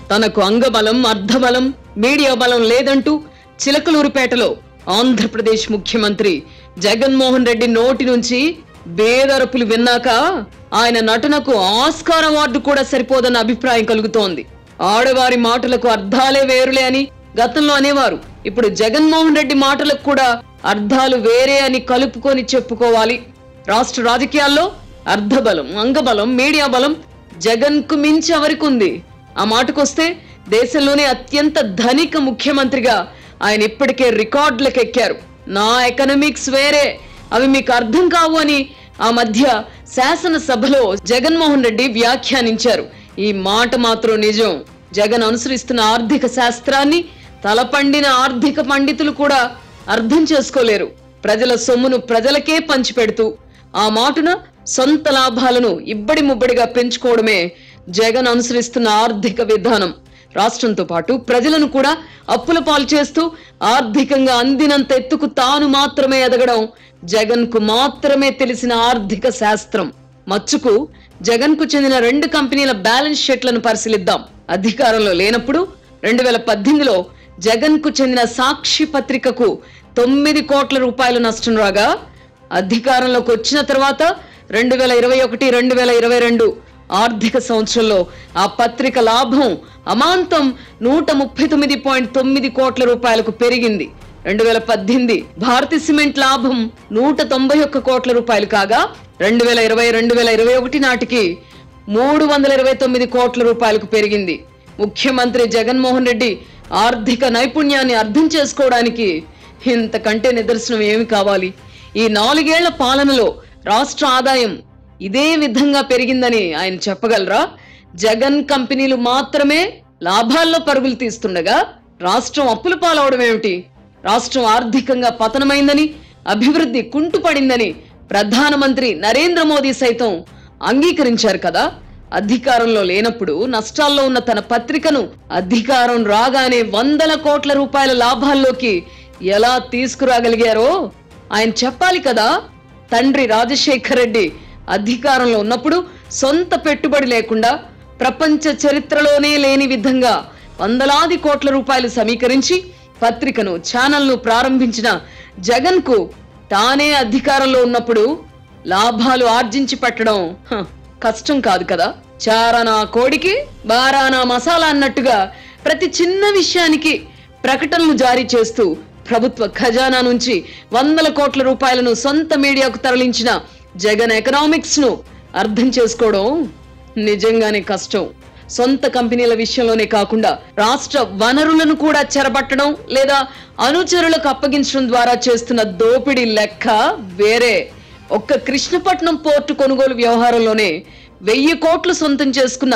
తనకు అంగబలం అర్ధబలం మీడియా బలం లేదంటూ చిలకలూరుపేటలో ఆంధ్రప్రదేశ్ ముఖ్యమంత్రి జగన్మోహన్ రెడ్డి నోటి నుంచి బేదరపులు విన్నాక ఆయన నటనకు ఆస్కార్ అవార్డు కూడా సరిపోదన్న అభిప్రాయం కలుగుతోంది ఆడవారి మాటలకు అర్థాలే వేరులే అని గతంలో అనేవారు ఇప్పుడు జగన్మోహన్ రెడ్డి మాటలకు కూడా అర్థాలు వేరే అని కలుపుకొని చెప్పుకోవాలి రాష్ట్ర రాజకీయాల్లో అర్ధబలం అంగబలం మీడియా బలం జగన్ కు మించి ఎవరికి ఉంది ఆ మాటకొస్తే దేశంలోనే అత్యంత ధనిక ముఖ్యమంత్రిగా ఆయన ఇప్పటికే రికార్డులకు ఎక్కారు నా ఎకనామిక్స్ వేరే అవి మీకు అర్థం కావు అని ఆ మధ్య శాసనసభలో జగన్మోహన్ రెడ్డి వ్యాఖ్యానించారు ఈ మాట మాత్రం నిజం జగన్ అనుసరిస్తున్న ఆర్థిక శాస్త్రాన్ని తలపండిన ఆర్థిక పండితులు కూడా అర్థం చేసుకోలేరు ప్రజల సొమ్మును ప్రజలకే పంచిపెడుతూ ఆ మాటున సొంత లాభాలను ఇబ్బడి ముబ్బడిగా పెంచుకోవడమే జగన్ అనుసరిస్తున్న ఆర్థిక విధానం రాష్ట్రంతో పాటు ప్రజలను కూడా అప్పుల పాలు చేస్తూ ఆర్థికంగా అందినంత ఎత్తుకు తాను మాత్రమే ఎదగడం జగన్ కు మాత్రమే తెలిసిన ఆర్థిక శాస్త్రం మచ్చుకు జగన్ కు చెందిన రెండు కంపెనీల బ్యాలెన్స్ షీట్లను పరిశీలిద్దాం అధికారంలో లేనప్పుడు రెండు వేల పద్దెనిమిదిలో జగన్ కు చెందిన సాక్షి పత్రికకు తొమ్మిది కోట్ల రూపాయలు నష్టం రాగా అధికారంలోకి వచ్చిన తర్వాత రెండు వేల ఇరవై ఒకటి రెండు వేల ఇరవై రెండు ఆర్థిక సంవత్సరంలో ఆ పత్రిక లాభం అమాంతం నూట ముప్పై తొమ్మిది పాయింట్ తొమ్మిది కోట్ల రూపాయలకు పెరిగింది రెండు వేల పద్దెనిమిది భారతి సిమెంట్ లాభం నూట తొంభై ఒక్క కోట్ల రూపాయలు కాగా రెండు వేల ఇరవై రెండు వేల ఇరవై ఒకటి నాటికి మూడు వందల ఇరవై తొమ్మిది కోట్ల రూపాయలకు పెరిగింది ముఖ్యమంత్రి జగన్మోహన్ రెడ్డి ఆర్థిక నైపుణ్యాన్ని అర్థం చేసుకోవడానికి ఇంతకంటే నిదర్శనం ఏమి కావాలి ఈ నాలుగేళ్ల పాలనలో రాష్ట్ర ఆదాయం ఇదే విధంగా పెరిగిందని ఆయన చెప్పగలరా జగన్ కంపెనీలు మాత్రమే లాభాల్లో పరుగులు తీస్తుండగా రాష్ట్రం అప్పుల పాలవడం ఏమిటి రాష్ట్రం ఆర్థికంగా పతనమైందని అభివృద్ధి కుంటుపడిందని ప్రధానమంత్రి నరేంద్ర మోదీ సైతం అంగీకరించారు కదా అధికారంలో లేనప్పుడు నష్టాల్లో ఉన్న తన పత్రికను అధికారం రాగానే వందల కోట్ల రూపాయల లాభాల్లోకి ఎలా తీసుకురాగలిగారో ఆయన చెప్పాలి కదా తండ్రి రాజశేఖర్ రెడ్డి అధికారంలో ఉన్నప్పుడు సొంత పెట్టుబడి లేకుండా ప్రపంచ చరిత్రలోనే లేని విధంగా వందలాది కోట్ల రూపాయలు సమీకరించి పత్రికను ఛానల్ను ప్రారంభించిన జగన్ కు తానే అధికారంలో ఉన్నప్పుడు లాభాలు ఆర్జించి పెట్టడం హ, కష్టం కాదు కదా చారానా కోడికి బారానా మసాలా అన్నట్టుగా ప్రతి చిన్న విషయానికి ప్రకటనలు జారీ చేస్తూ ప్రభుత్వ ఖజానా నుంచి వందల కోట్ల రూపాయలను సొంత మీడియాకు తరలించిన జగన్ ఎకనామిక్స్ ను అర్థం చేసుకోవడం నిజంగానే కష్టం సొంత కంపెనీల విషయంలోనే కాకుండా రాష్ట్ర వనరులను కూడా చెరబట్టడం లేదా అనుచరులకు అప్పగించడం ద్వారా చేస్తున్న దోపిడీ లెక్క వేరే ఒక్క కృష్ణపట్నం పోర్టు కొనుగోలు వ్యవహారంలోనే వెయ్యి కోట్లు సొంతం చేసుకున్న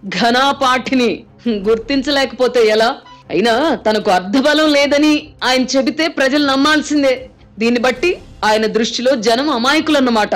ఘనాపాఠిని గుర్తించలేకపోతే ఎలా అయినా తనకు అర్ధబలం లేదని ఆయన చెబితే ప్రజలు నమ్మాల్సిందే దీన్ని బట్టి ఆయన దృష్టిలో జనం అమాయకులన్నమాట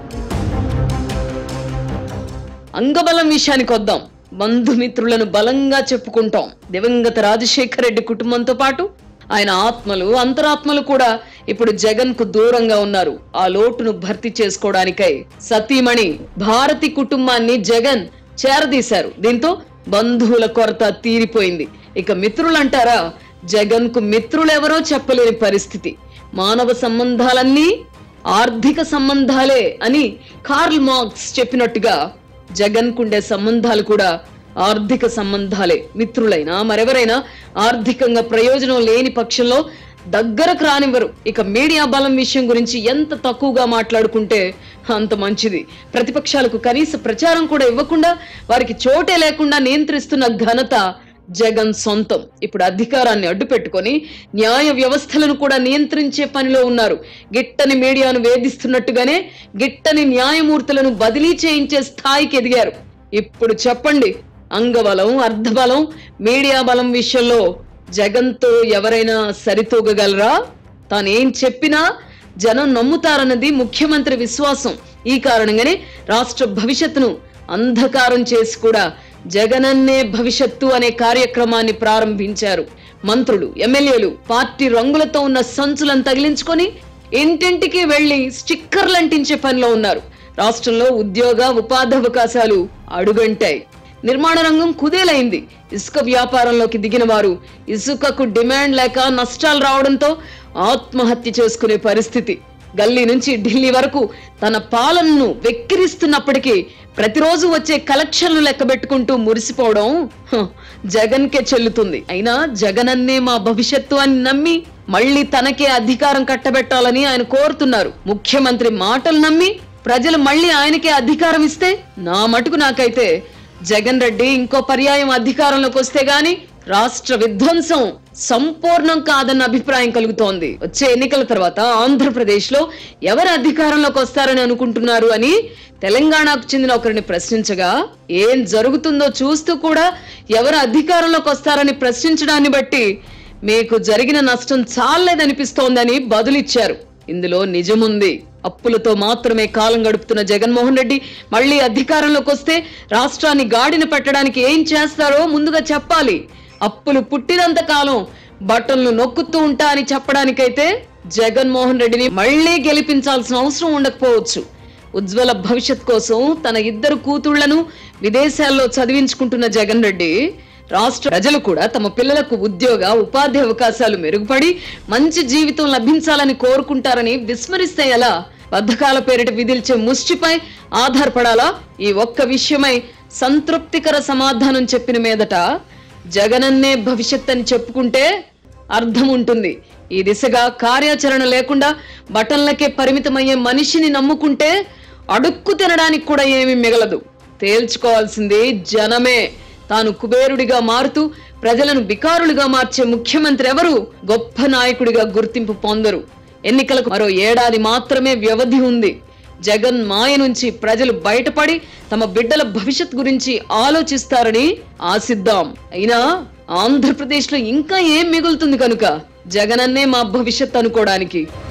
అంగబలం విషయానికి వద్దాం బంధుమిత్రులను బలంగా చెప్పుకుంటాం దివంగత రాజశేఖర రెడ్డి కుటుంబంతో పాటు ఆయన ఆత్మలు అంతరాత్మలు కూడా ఇప్పుడు జగన్ కు దూరంగా ఉన్నారు ఆ లోటును భర్తీ చేసుకోవడానికై సతీమణి భారతి కుటుంబాన్ని జగన్ చేరదీశారు దీంతో బంధువుల కొరత తీరిపోయింది ఇక మిత్రులంటారా జగన్ కు మిత్రులెవరో చెప్పలేని పరిస్థితి మానవ సంబంధాలన్నీ ఆర్థిక సంబంధాలే అని కార్ల్ మార్క్స్ చెప్పినట్టుగా జగన్ కుండే సంబంధాలు కూడా ఆర్థిక సంబంధాలే మిత్రులైనా మరెవరైనా ఆర్థికంగా ప్రయోజనం లేని పక్షంలో దగ్గరకు రానివ్వరు ఇక మీడియా బలం విషయం గురించి ఎంత తక్కువగా మాట్లాడుకుంటే అంత మంచిది ప్రతిపక్షాలకు కనీస ప్రచారం కూడా ఇవ్వకుండా వారికి చోటే లేకుండా నియంత్రిస్తున్న ఘనత జగన్ సొంతం ఇప్పుడు అధికారాన్ని అడ్డుపెట్టుకొని న్యాయ వ్యవస్థలను కూడా నియంత్రించే పనిలో ఉన్నారు గిట్టని మీడియాను వేధిస్తున్నట్టుగానే గిట్టని న్యాయమూర్తులను బదిలీ చేయించే స్థాయికి ఎదిగారు ఇప్పుడు చెప్పండి అంగబలం అర్ధబలం మీడియా బలం విషయంలో జగన్తో ఎవరైనా సరితూగగలరా తానేం చెప్పినా జనం నమ్ముతారన్నది ముఖ్యమంత్రి విశ్వాసం ఈ కారణంగానే రాష్ట్ర భవిష్యత్తును అంధకారం చేసి కూడా జగనన్నే భవిష్యత్తు అనే కార్యక్రమాన్ని ప్రారంభించారు మంత్రులు ఎమ్మెల్యేలు పార్టీ రంగులతో ఉన్న సంచులను తగిలించుకొని ఇంటింటికి వెళ్లి స్టిక్కర్లు అంటించే పనిలో ఉన్నారు రాష్ట్రంలో ఉద్యోగ ఉపాధి అవకాశాలు అడుగంటాయి నిర్మాణ రంగం కుదేలైంది ఇసుక వ్యాపారంలోకి దిగిన వారు ఇసుకకు డిమాండ్ లేక నష్టాలు రావడంతో ఆత్మహత్య చేసుకునే పరిస్థితి గల్లీ నుంచి ఢిల్లీ వరకు తన పాలనను వెక్కిరిస్తున్నప్పటికీ ప్రతిరోజు వచ్చే కలెక్షన్లు లెక్క పెట్టుకుంటూ మురిసిపోవడం హ, జగన్కే చెల్లుతుంది అయినా జగన్ అన్నే మా భవిష్యత్తు అని నమ్మి మళ్ళీ తనకే అధికారం కట్టబెట్టాలని ఆయన కోరుతున్నారు ముఖ్యమంత్రి మాటలు నమ్మి ప్రజలు మళ్ళీ ఆయనకే అధికారం ఇస్తే నా మటుకు నాకైతే జగన్ రెడ్డి ఇంకో పర్యాయం అధికారంలోకి వస్తే గాని రాష్ట్ర విధ్వంసం సంపూర్ణం కాదన్న అభిప్రాయం కలుగుతోంది వచ్చే ఎన్నికల తర్వాత ఆంధ్రప్రదేశ్ లో ఎవరు అధికారంలోకి వస్తారని అనుకుంటున్నారు అని తెలంగాణకు చెందిన ఒకరిని ప్రశ్నించగా ఏం జరుగుతుందో చూస్తూ కూడా ఎవరు అధికారంలోకి వస్తారని ప్రశ్నించడాన్ని బట్టి మీకు జరిగిన నష్టం చాలేదనిపిస్తోందని బదులిచ్చారు ఇందులో నిజముంది అప్పులతో మాత్రమే కాలం గడుపుతున్న జగన్మోహన్ రెడ్డి మళ్ళీ అధికారంలోకి వస్తే రాష్ట్రాన్ని గాడిన పెట్టడానికి ఏం చేస్తారో ముందుగా చెప్పాలి అప్పులు పుట్టినంత కాలం బట్టలను నొక్కుతూ ఉంటా అని చెప్పడానికైతే జగన్మోహన్ రెడ్డిని మళ్ళీ గెలిపించాల్సిన అవసరం ఉండకపోవచ్చు ఉజ్వల భవిష్యత్ కోసం తన ఇద్దరు కూతుళ్లను విదేశాల్లో చదివించుకుంటున్న జగన్ రెడ్డి రాష్ట్ర ప్రజలు కూడా తమ పిల్లలకు ఉద్యోగ ఉపాధి అవకాశాలు మెరుగుపడి మంచి జీవితం లభించాలని కోరుకుంటారని విస్మరిస్తే ఎలా బద్ధకాల పేరిట విధిల్చే ముష్టిపై ఆధారపడాలా ఈ ఒక్క విషయమై సంతృప్తికర సమాధానం చెప్పిన మీదట జగనన్నే భవిష్యత్ అని చెప్పుకుంటే అర్థం ఉంటుంది ఈ దిశగా కార్యాచరణ లేకుండా బటన్లకే పరిమితమయ్యే మనిషిని నమ్ముకుంటే అడుక్కు తినడానికి కూడా ఏమీ మిగలదు తేల్చుకోవాల్సింది జనమే తాను కుబేరుడిగా మారుతూ ప్రజలను బికారులుగా మార్చే ముఖ్యమంత్రి ఎవరు గొప్ప నాయకుడిగా గుర్తింపు పొందరు ఎన్నికలకు మరో ఏడాది మాత్రమే వ్యవధి ఉంది జగన్ మాయ నుంచి ప్రజలు బయటపడి తమ బిడ్డల భవిష్యత్ గురించి ఆలోచిస్తారని ఆశిద్దాం అయినా ఆంధ్రప్రదేశ్ లో ఇంకా ఏం మిగులుతుంది కనుక జగనన్నే మా భవిష్యత్ అనుకోవడానికి